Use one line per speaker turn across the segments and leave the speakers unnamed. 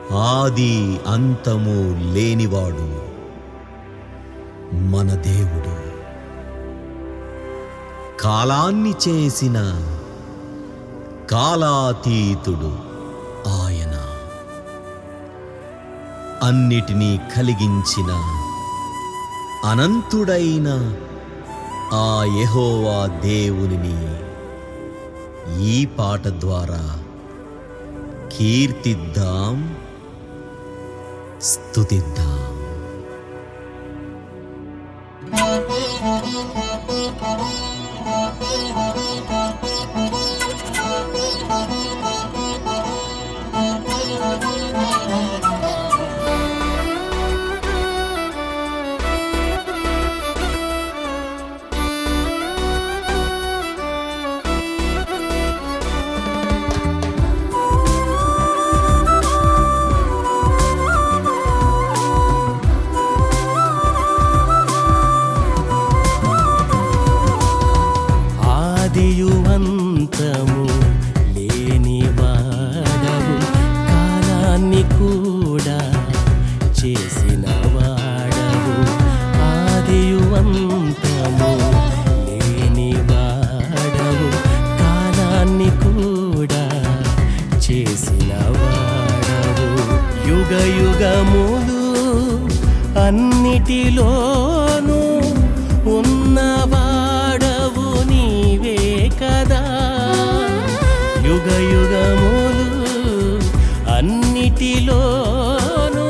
ఆది అంతము లేనివాడు మన దేవుడు కాలాన్ని చేసిన కాలాతీతుడు ఆయన అన్నిటినీ కలిగించిన అనంతుడైన ఆ యెహోవా దేవునిని ఈ పాట ద్వారా కీర్తిద్దాం స్తుతిద్దాం
ఆదియు అంతము లేని వాడవు కాలాన్ని కూడా చేసిన వాడవు ఆదియు అంతము లేని వాడవు కాలాన్ని కూడా చేసిన వాడవు యుగ యుగములు అన్నిటిలోనూ ఉన్నవాడవు నీవే కదా యుగ యుగములు అన్నిటిలోనూ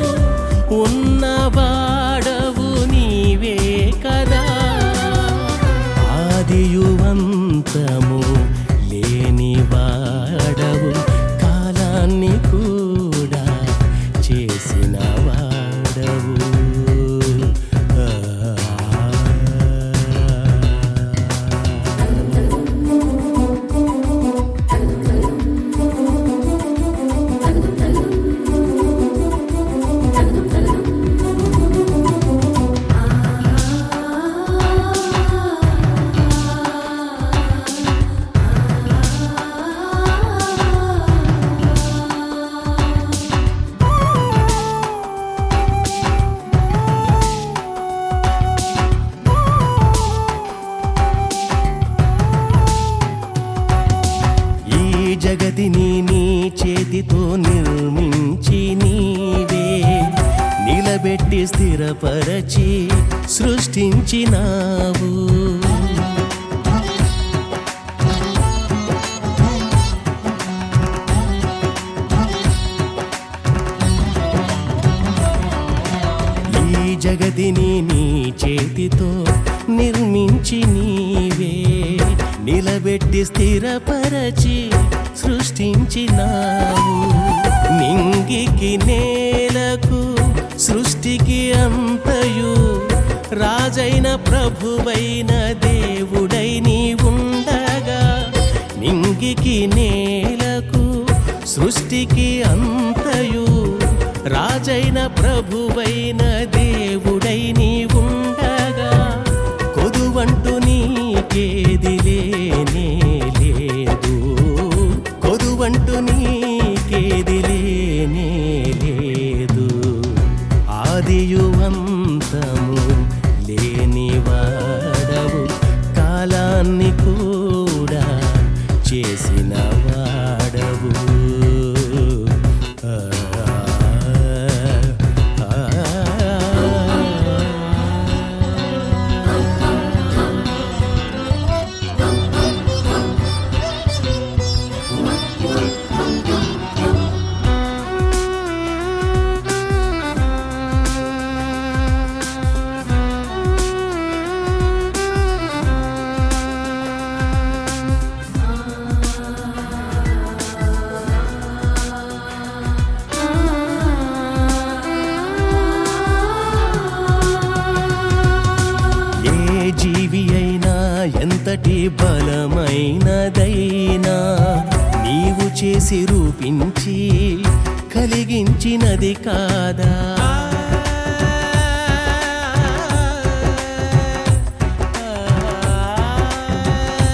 ఉన్నవాడవు నీవే కదా ఆదియువంతము లేని వాడవు కాలాన్ని కూడా చేసిన వాడవు ఈ జగతిని నీ చేతితో నిర్మించి నీవే నిలబెట్టి స్థిరపరచి సృష్టించినావు ఈ జగతిని నీ చేతితో నిర్మించి నీవే నిలబెట్టి స్థిరపరచి సృష్టించినావు నింగికి నేలకు సృష్టికి అంతయు రాజైన ప్రభువైన దేవుడై నీ ఉండగా నింగికి నేలకు సృష్టికి అంతయు రాజైన ప్రభువైన దేవుడై నీ ఉండగా కొదువంటూ నీకేది లేనే లేదు కొదువంటూ నీకేది లేనే లేదు ఆదియువంతము లేని వాడవు కాలాన్ని కూడా చేసిన వాడవు ఆ, ఆ, ఏ జీవి అయినా ఎంతటి బలమైనదైనా నీవు చేసి రూపించి కలిగించినది కాదా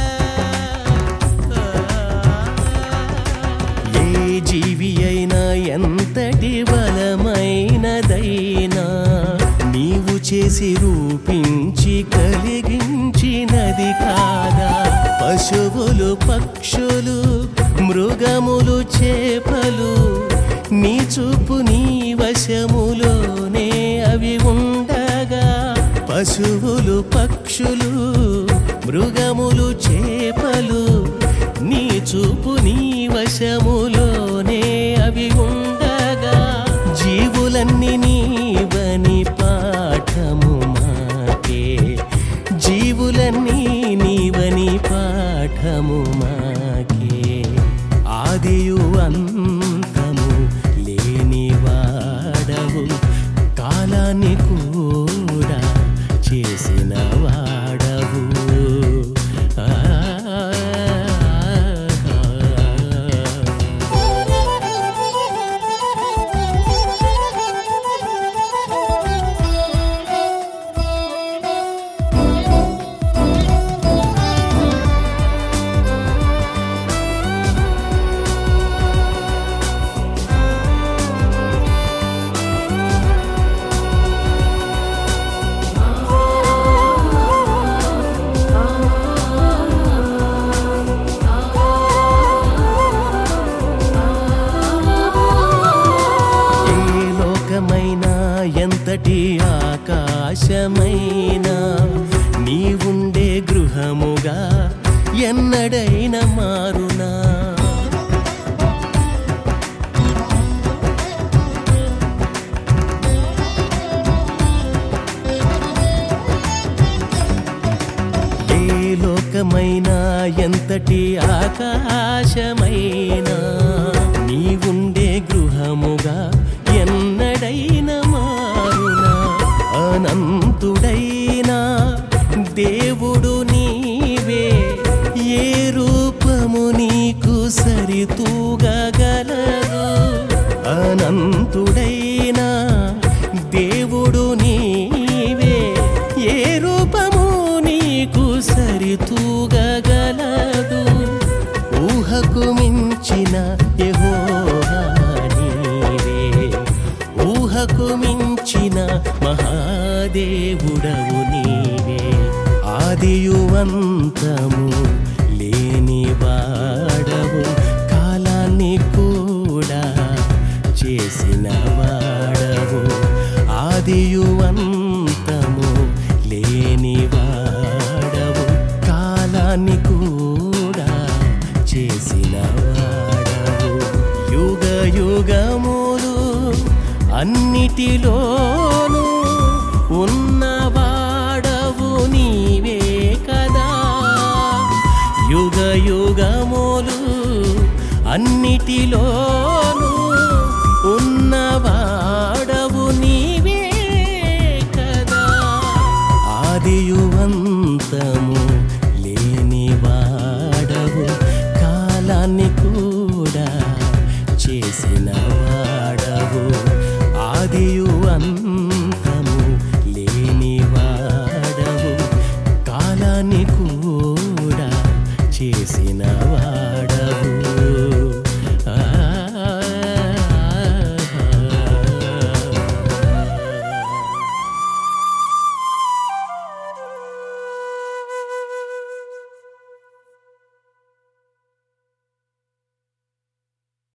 ఏ జీవి అయినా ఎంతటి బలమైనదైనా నీవు చేసి రూపించి కలిగించినది కాదా పశువులు పక్షులు మృగములు చేపలు నీ చూపు నీ వశములోనే అవి ఉండగా పశువులు పక్షులు మృగములు చేపలు నీ చూపు నీ వశములోనే అవి ఉండగా జీవులన్నీ నీవని పాఠము మాకే జీవులన్నీ నీవని పాఠము మాకే ఆదియు అంతము లేని వాడవు కాలాన్ని కూడా చేసిన వాడవు ఆ ఏ లోకమైనా ఎంతటి ఆకాశమైనా నీవుండే గృహముగా ఎన్నడైనా మారునా ఏ లోకమైనా ఎంతటి ఆకాశమైనా నీవుండే గృహముగా ఎన్నడైనా మారునా అనంతుడైనా దేవుడు నీవే ఏ రూపము నీకు సరితూగగలదు అనంతుడైనా దేవుడు నీవే ఏ రూపము నీకు సరితూగగలదు ఊహకు మించిన యెహోవా నీవే ఊహకు మించిన మహాదేవుడవు నీవే ఆదియు అంతము లేని వాడవు కాలాన్ని కూడా చేసిన వాడవు ఆదియు అంతము లేని వాడవు కాలాన్ని కూడా చేసిన వాడవు యుగ యుగములు అన్నిటిలోనూ ఉన్నవాడవు నీవే కదా యుగ యుగములు అన్నిటిలో